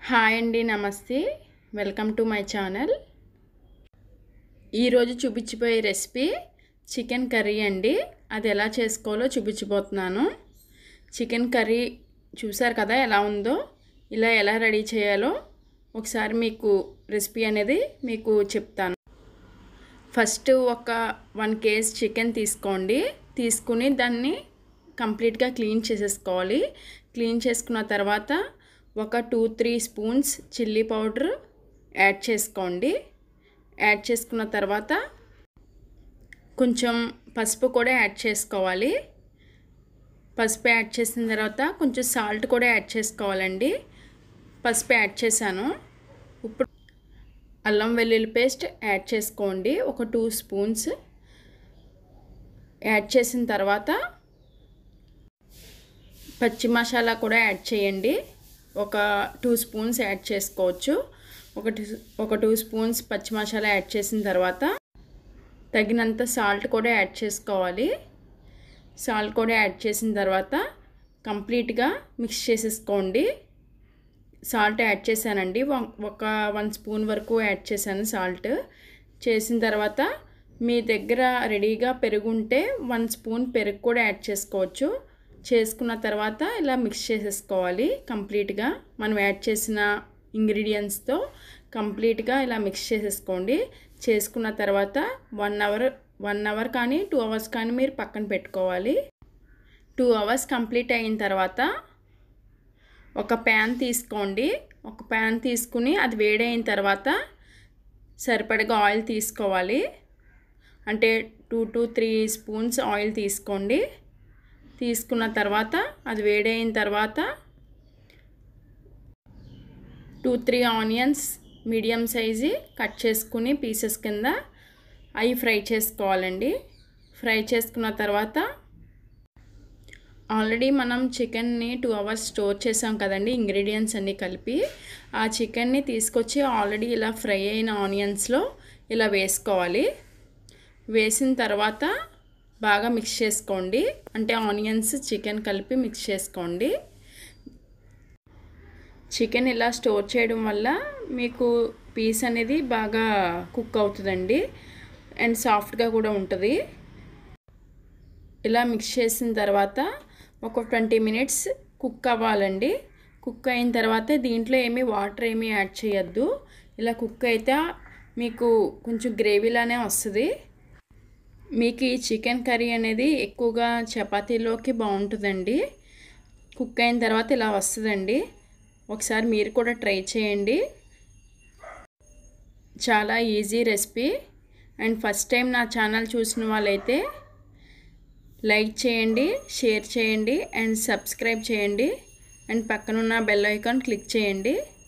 hi అండి నమస్తే welcome to my channel ఈరోజు చూపించిపోయే రెసిపీ చికెన్ కర్రీ అండి అది ఎలా చేసుకోవాలో చూపించిపోతున్నాను చికెన్ కర్రీ చూసారు కదా ఎలా ఉందో ఇలా ఎలా రెడీ చేయాలో ఒకసారి మీకు రెసిపీ అనేది మీకు చెప్తాను ఫస్ట్ ఒక వన్ కేజీ చికెన్ తీసుకోండి తీసుకుని దాన్ని కంప్లీట్గా క్లీన్ చేసేసుకోవాలి క్లీన్ చేసుకున్న తర్వాత ఒక two three spoons chilli powder add చేసుకోండి యాడ్ చేసుకున్న తర్వాత కొంచెం పసుపు కూడా యాడ్ చేసుకోవాలి పసుపు యాడ్ చేసిన తర్వాత కొంచెం సాల్ట్ కూడా యాడ్ చేసుకోవాలండి పసుపు యాడ్ చేశాను ఇప్పుడు అల్లం వెల్లుల్లి పేస్ట్ యాడ్ చేసుకోండి ఒక టూ స్పూన్స్ యాడ్ చేసిన తర్వాత పచ్చి మసాలా కూడా యాడ్ చేయండి ఒక టూ స్పూన్స్ యాడ్ చేసుకోవచ్చు ఒక ఒక టూ స్పూన్స్ పచ్చి మసాలా యాడ్ చేసిన తర్వాత తగినంత సాల్ట్ కూడా యాడ్ చేసుకోవాలి సాల్ట్ కూడా యాడ్ చేసిన తర్వాత కంప్లీట్గా మిక్స్ చేసేసుకోండి సాల్ట్ యాడ్ చేశానండి ఒక వన్ స్పూన్ వరకు యాడ్ చేశాను సాల్ట్ చేసిన తర్వాత మీ దగ్గర రెడీగా పెరుగు ఉంటే వన్ స్పూన్ పెరుగు కూడా యాడ్ చేసుకోవచ్చు చేసుకున్న తర్వాత ఇలా మిక్స్ చేసేసుకోవాలి కంప్లీట్గా మనం యాడ్ చేసిన ఇంగ్రీడియంట్స్తో కంప్లీట్గా ఇలా మిక్స్ చేసేసుకోండి చేసుకున్న తర్వాత వన్ అవర్ వన్ అవర్ కానీ టూ అవర్స్ కానీ మీరు పక్కన పెట్టుకోవాలి టూ అవర్స్ కంప్లీట్ అయిన తర్వాత ఒక ప్యాన్ తీసుకోండి ఒక ప్యాన్ తీసుకుని అది వేడైన తర్వాత సరిపడగా ఆయిల్ తీసుకోవాలి అంటే two to three spoons oil తీసుకోండి తీసుకున్న తర్వాత అది వేడైన తర్వాత two three onions medium size cut చేసుకుని పీసెస్ కింద అవి ఫ్రై చేసుకోవాలండి ఫ్రై చేసుకున్న తర్వాత ఆల్రెడీ మనం చికెన్ని టూ అవర్స్ స్టోర్ చేసాం కదండి ఇంగ్రీడియంట్స్ అన్నీ కలిపి ఆ చికెన్ని తీసుకొచ్చి ఆల్రెడీ ఇలా ఫ్రై అయిన ఆనియన్స్లో ఇలా వేసుకోవాలి వేసిన తర్వాత బాగా మిక్స్ చేసుకోండి అంటే ఆనియన్స్ చికెన్ కలిపి మిక్స్ చేసుకోండి చికెన్ ఇలా స్టోర్ చేయడం వల్ల మీకు పీస్ అనేది బాగా కుక్ అవుతుందండి అండ్ సాఫ్ట్గా కూడా ఉంటుంది ఇలా మిక్స్ చేసిన తర్వాత ఒక ట్వంటీ మినిట్స్ కుక్ అవ్వాలండి కుక్ అయిన తర్వాత దీంట్లో ఏమీ వాటర్ ఏమీ యాడ్ చేయొద్దు ఇలా కుక్ అయితే మీకు కొంచెం గ్రేవీలానే వస్తుంది మీకు ఈ చికెన్ కర్రీ అనేది ఎక్కువగా చపాతీలోకి బాగుంటుందండి కుక్ అయిన తర్వాత ఇలా వస్తుందండి ఒకసారి మీరు కూడా ట్రై చేయండి చాలా easy recipe and first time నా ఛానల్ చూసిన వాళ్ళైతే లైక్ చేయండి షేర్ చేయండి అండ్ సబ్స్క్రైబ్ చేయండి అండ్ పక్కనున్న బెల్ ఐకాన్ క్లిక్ చేయండి